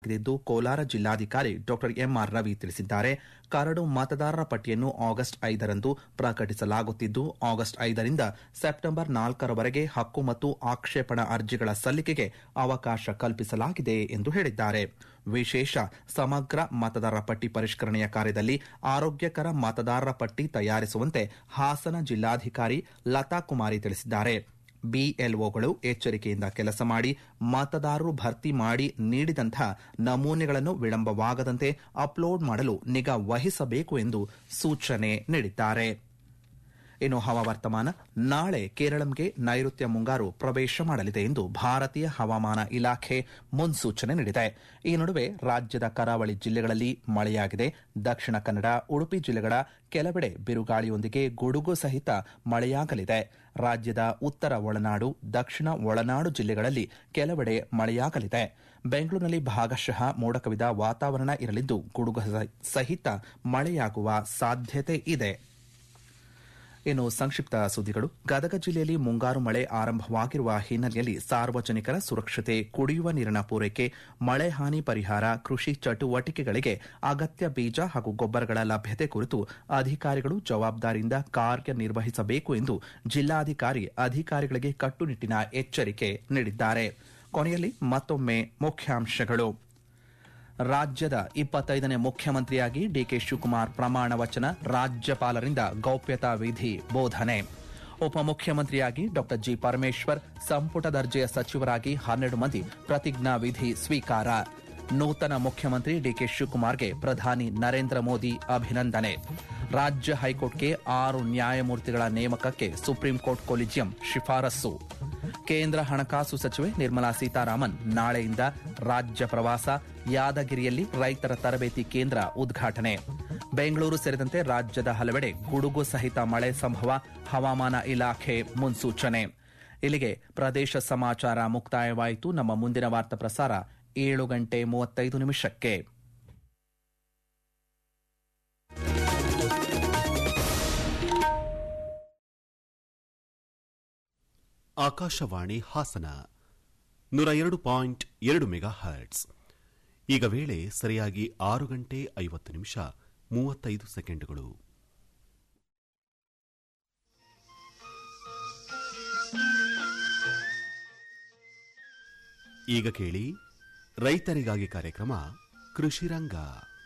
ಎಂದು ಕೋಲಾರ ಜಿಲ್ಲಾಧಿಕಾರಿ ಡಾ ಎಂಆರ್ ರವಿ ತಿಳಿಸಿದ್ದಾರೆ ಕರಡು ಮತದಾರರ ಪಟ್ಟಿಯನ್ನು ಆಗಸ್ಟ್ ಐದರಂದು ಪ್ರಕಟಿಸಲಾಗುತ್ತಿದ್ದು ಆಗಸ್ಟ್ ಐದರಿಂದ ಸೆಪ್ಟೆಂಬರ್ ನಾಲ್ಕರವರೆಗೆ ಹಕ್ಕು ಮತ್ತು ಆಕ್ಷೇಪಣಾ ಅರ್ಜಿಗಳ ಸಲ್ಲಿಕೆಗೆ ಅವಕಾಶ ಕಲ್ಪಿಸಲಾಗಿದೆ ಎಂದು ಹೇಳಿದ್ದಾರೆ ವಿಶೇಷ ಸಮಗ್ರ ಮತದಾರರ ಪಟ್ಟಿ ಪರಿಷ್ಕರಣೆಯ ಕಾರ್ಯದಲ್ಲಿ ಆರೋಗ್ಯಕರ ಮತದಾರರ ಪಟ್ಟಿ ತಯಾರಿಸುವಂತೆ ಹಾಸನ ಜಿಲ್ಲಾಧಿಕಾರಿ ಲತಾ ಕುಮಾರಿ ತಿಳಿಸಿದ್ದಾರೆ ಬಿಎಲ್ಒಗಳು ಎಚ್ಚರಿಕೆಯಿಂದ ಕೆಲಸ ಮಾಡಿ ಮತದಾರರು ಭರ್ತಿ ಮಾಡಿ ನೀಡಿದಂತಹ ನಮೂನೆಗಳನ್ನು ವಿಳಂಬವಾಗದಂತೆ ಅಪ್ಲೋಡ್ ಮಾಡಲು ನಿಗಾ ವಹಿಸಬೇಕು ಎಂದು ಸೂಚನೆ ನೀಡಿದ್ದಾರೆ ಇನ್ನು ಹವಾವರ್ತಮಾನ ನಾಳೆ ಕೇರಳಂಗೆ ನೈಋತ್ಯ ಮುಂಗಾರು ಪ್ರವೇಶ ಮಾಡಲಿದೆ ಎಂದು ಭಾರತೀಯ ಹವಾಮಾನ ಇಲಾಖೆ ಮುನ್ಸೂಚನೆ ನೀಡಿದೆ ಈ ನಡುವೆ ರಾಜ್ಯದ ಕರಾವಳಿ ಜಿಲ್ಲೆಗಳಲ್ಲಿ ಮಳೆಯಾಗಿದೆ ದಕ್ಷಿಣ ಕನ್ನಡ ಉಡುಪಿ ಜಿಲ್ಲೆಗಳ ಕೆಲವೆಡೆ ಬಿರುಗಾಳಿಯೊಂದಿಗೆ ಗುಡುಗು ಸಹಿತ ಮಳೆಯಾಗಲಿದೆ ರಾಜ್ಯದ ಉತ್ತರ ಒಳನಾಡು ದಕ್ಷಿಣ ಒಳನಾಡು ಜಿಲ್ಲೆಗಳಲ್ಲಿ ಕೆಲವೆಡೆ ಮಳೆಯಾಗಲಿದೆ ಬೆಂಗಳೂರಿನಲ್ಲಿ ಭಾಗಶಃ ಮೋಡಕವಿದ ವಾತಾವರಣ ಇರಲಿದ್ದು ಗುಡುಗು ಸಹಿತ ಮಳೆಯಾಗುವ ಸಾಧ್ಯತೆ ಇದೆ ಇನ್ನು ಸಂಕ್ಷಿಪ್ತ ಸುದ್ದಿಗಳು ಗದಗ ಜಿಲ್ಲೆಯಲ್ಲಿ ಮುಂಗಾರು ಮಳೆ ಆರಂಭವಾಗಿರುವ ಹಿನ್ನೆಲೆಯಲ್ಲಿ ಸಾರ್ವಜನಿಕರ ಸುರಕ್ಷತೆ ಕುಡಿಯುವ ನೀರಿನ ಪೂರೈಕೆ ಮಳೆ ಹಾನಿ ಪರಿಹಾರ ಕೃಷಿ ಚಟುವಟಿಕೆಗಳಿಗೆ ಅಗತ್ಯ ಬೀಜ ಹಾಗೂ ಗೊಬ್ಬರಗಳ ಲಭ್ಯತೆ ಕುರಿತು ಅಧಿಕಾರಿಗಳು ಜವಾಬ್ದಾರಿಯಿಂದ ಕಾರ್ಯನಿರ್ವಹಿಸಬೇಕು ಎಂದು ಜಿಲ್ಲಾಧಿಕಾರಿ ಅಧಿಕಾರಿಗಳಿಗೆ ಕಟ್ಟುನಿಟ್ಟಿನ ಎಚ್ಚರಿಕೆ ನೀಡಿದ್ದಾರೆ ಕೊನೆಯಲ್ಲಿ ಮತ್ತೊಮ್ಮೆ ಮುಖ್ಯಾಂಶಗಳು ರಾಜ್ಯದ ಇಪ್ಪತ್ತೈದನೇ ಮುಖ್ಯಮಂತ್ರಿಯಾಗಿ ಡಿಕೆ ಶಿವಕುಮಾರ್ ಪ್ರಮಾಣ ವಚನ ರಾಜ್ಯಪಾಲರಿಂದ ಗೌಪ್ಯತಾ ವಿಧಿ ಬೋಧನೆ ಉಪಮುಖ್ಯಮಂತ್ರಿಯಾಗಿ ಡಾ ಜಿ ಪರಮೇಶ್ವರ್ ಸಂಪುಟ ದರ್ಜೆಯ ಸಚಿವರಾಗಿ ಹನ್ನೆರಡು ಮಂದಿ ಪ್ರತಿಜ್ಞಾ ವಿಧಿ ಸ್ವೀಕಾರ ನೂತನ ಮುಖ್ಯಮಂತ್ರಿ ಡಿಕೆ ಶಿವಕುಮಾರ್ಗೆ ಪ್ರಧಾನಿ ನರೇಂದ್ರ ಮೋದಿ ಅಭಿನಂದನೆ ರಾಜ್ಯ ಹೈಕೋರ್ಟ್ಗೆ ಆರು ನ್ಯಾಯಮೂರ್ತಿಗಳ ನೇಮಕಕ್ಕೆ ಸುಪ್ರೀಂ ಕೋರ್ಟ್ ಕೊಲಿಜಿಯಂ ಶಿಫಾರಸ್ಸು ಕೇಂದ್ರ ಹಣಕಾಸು ಸಚಿವೆ ನಿರ್ಮಲಾ ಸೀತಾರಾಮನ್ ನಾಳೆಯಿಂದ ರಾಜ್ಯ ಪ್ರವಾಸ ಯಾದಗಿರಿಯಲ್ಲಿ ರೈತರ ತರಬೇತಿ ಕೇಂದ್ರ ಉದ್ಘಾಟನೆ ಬೆಂಗಳೂರು ಸೇರಿದಂತೆ ರಾಜ್ಯದ ಹಲವೆಡೆ ಗುಡುಗು ಸಹಿತ ಮಳೆ ಸಂಭವ ಹವಾಮಾನ ಇಲಾಖೆ ಮುನ್ಸೂಚನೆ ಇಲ್ಲಿಗೆ ಪ್ರದೇಶ ಸಮಾಚಾರ ಮುಕ್ತಾಯವಾಯಿತು ನಮ್ಮ ಮುಂದಿನ ವಾರ್ತಾ ಪ್ರಸಾರ ಏಳು ಗಂಟೆ ಮೂವತ್ತೈದು ನಿಮಿಷಕ್ಕೆ ಆಕಾಶವಾಣಿ ಹಾಸನ ನೂರ ಎರಡು ಪಾಯಿಂಟ್ ಎರಡು ಮೆಗಾ ಹರ್ಟ್ಸ್ ಈಗ ವೇಳೆ ಸರಿಯಾಗಿ ಆರು ಗಂಟೆ ಐವತ್ತು ನಿಮಿಷ ಮೂವತ್ತೈದು ಸೆಕೆಂಡುಗಳು ಈಗ ಕೇಳಿ ರೈತರಿಗಾಗಿ ಕಾರ್ಯಕ್ರಮ ಕೃಷಿರಂಗ